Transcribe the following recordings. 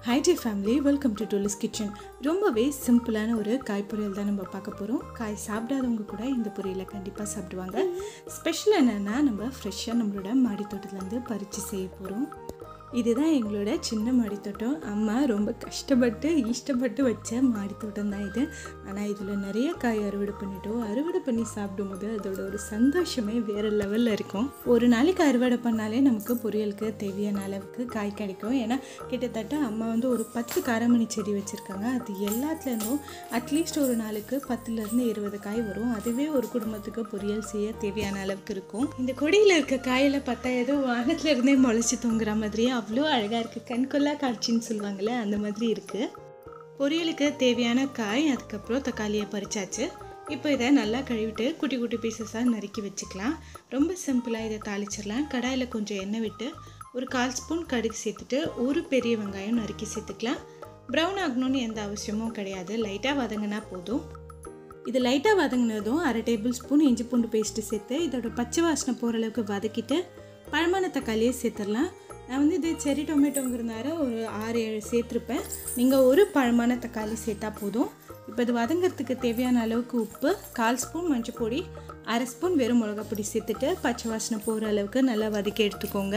high டி family welcome to டூலிஸ் kitchen ரொம்பவே சிம்பிளான ஒரு காய் பொரியல் தான் நம்ம பார்க்க போகிறோம் காய் சாப்பிடாதவங்க கூட இந்த பொரியலை கண்டிப்பாக சாப்பிடுவாங்க ஸ்பெஷல் என்னென்னா நம்ம ஃப்ரெஷ்ஷாக நம்மளோட மாடி தோட்டத்துலேருந்து பறித்து செய்ய போகிறோம் இதுதான் எங்களோட சின்ன மாடி தோட்டம் அம்மா ரொம்ப கஷ்டப்பட்டு இஷ்டப்பட்டு வச்ச மாடி தோட்டம் தான் இது ஆனால் இதில் நிறைய காய் அறுவடை பண்ணிட்டோம் அறுவடை பண்ணி சாப்பிடும்போது அதோட ஒரு சந்தோஷமே வேறு லெவலில் இருக்கும் ஒரு நாளைக்கு அறுவடை பண்ணாலே நமக்கு பொரியலுக்கு தேவையான அளவுக்கு காய் கிடைக்கும் ஏன்னா கிட்டத்தட்ட அம்மா வந்து ஒரு பத்து காரமணி செடி வச்சுருக்காங்க அது எல்லாத்துலேருந்தும் அட்லீஸ்ட் ஒரு நாளுக்கு பத்துலேருந்து இருபது காய் வரும் அதுவே ஒரு குடும்பத்துக்கு பொரியல் செய்ய தேவையான அளவுக்கு இருக்கும் இந்த கொடியில் இருக்க காயில் பார்த்தா ஏதோ வானத்துல இருந்தே முளைச்சி தொங்குற மாதிரியே அவ்வளோ அழகாக இருக்குது கண்கொள்ளா காட்சின்னு சொல்லுவாங்கள்ல அந்த மாதிரி இருக்குது பொரியலுக்கு தேவையான காய் அதுக்கப்புறம் தக்காளியை பறிச்சாச்சு இப்போ இதை நல்லா கழுவிட்டு குட்டி குட்டி பீசஸாக நறுக்கி வச்சுக்கலாம் ரொம்ப சிம்பிளாக இதை தாளிச்சிடலாம் கடாயில் கொஞ்சம் எண்ணெய் விட்டு ஒரு கால் ஸ்பூன் கடுகு சேர்த்துட்டு ஒரு பெரிய வெங்காயம் நறுக்கி சேர்த்துக்கலாம் ப்ரௌன் ஆகணும்னு எந்த அவசியமும் கிடையாது லைட்டாக வதங்கினா போதும் இது லைட்டாக வதங்கினதும் அரை டேபிள் ஸ்பூன் இஞ்சி பூண்டு பேஸ்ட்டு சேர்த்து இதோட பச்சை வாசனை போகிற அளவுக்கு வதக்கிட்டு பழமான தக்காளியை சேர்த்துடலாம் நான் வந்து இது செரி டொமேட்டோங்கிறதுனால ஒரு ஆறு ஏழு சேர்த்துருப்பேன் நீங்கள் ஒரு பழமான தக்காளி சேர்த்தா போதும் இப்போ இது வதங்கிறதுக்கு தேவையான அளவுக்கு உப்பு கால் ஸ்பூன் மஞ்சள் பொடி அரை ஸ்பூன் வெறும் மிளகா பொடி சேர்த்துட்டு பச்சை வாசனை போகிற அளவுக்கு நல்லா வதக்கி எடுத்துக்கோங்க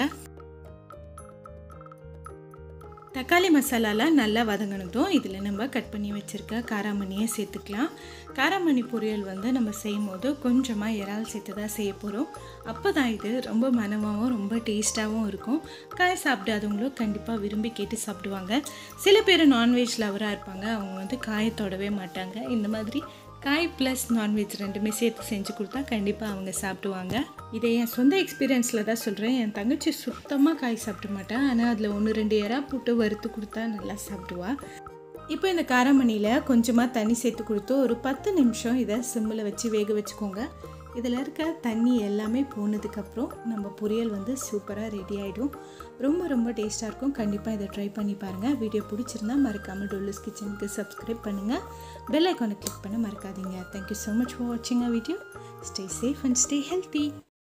தக்காளி மசாலாலாம் நல்லா வதங்கினதும் இதில் நம்ம கட் பண்ணி வச்சுருக்க காராமணியை சேர்த்துக்கலாம் காராமணி பொரியல் வந்து நம்ம செய்யும் போது கொஞ்சமாக இறால் சேர்த்து தான் செய்ய போகிறோம் அப்போ தான் இது ரொம்ப மனமாகவும் ரொம்ப டேஸ்ட்டாகவும் இருக்கும் காய் சாப்பிடாதவங்களும் கண்டிப்பாக விரும்பி கேட்டு சாப்பிடுவாங்க சில பேர் நான்வெஜ் லவராக இருப்பாங்க அவங்க வந்து காயை தொடவே மாட்டாங்க இந்த மாதிரி காய் ப்ளஸ் நான்வெஜ் ரெண்டுமே சேர்த்து செஞ்சு கொடுத்தா கண்டிப்பாக அவங்க சாப்பிடுவாங்க இதை என் சொந்த எக்ஸ்பீரியன்ஸில் தான் சொல்கிறேன் என் தங்கச்சி சுத்தமாக காய் சாப்பிட மாட்டேன் ஆனால் அதில் ஒன்று ரெண்டு இறா போட்டு வறுத்து கொடுத்தா நல்லா சாப்பிடுவா இப்போ இந்த காரமணியில் கொஞ்சமாக தண்ணி சேர்த்து கொடுத்து ஒரு பத்து நிமிஷம் இதை சிம்மில் வச்சு வேக வச்சுக்கோங்க இதில் இருக்க தண்ணி எல்லாமே போனதுக்கப்புறம் நம்ம பொரியல் வந்து சூப்பராக ரெடி ஆகிடும் ரொம்ப ரொம்ப டேஸ்ட்டாக இருக்கும் கண்டிப்பாக இதை ட்ரை பண்ணி பாருங்கள் வீடியோ பிடிச்சிருந்தா மறக்காமல் டொல்லுஸ் கிச்சனுக்கு சப்ஸ்கிரைப் பண்ணுங்கள் பெல் ஐக்கானை கிளிக் பண்ண மறக்காதீங்க தேங்க்யூ ஸோ மச் ஃபார் வாட்சிங் uh video stay safe and stay healthy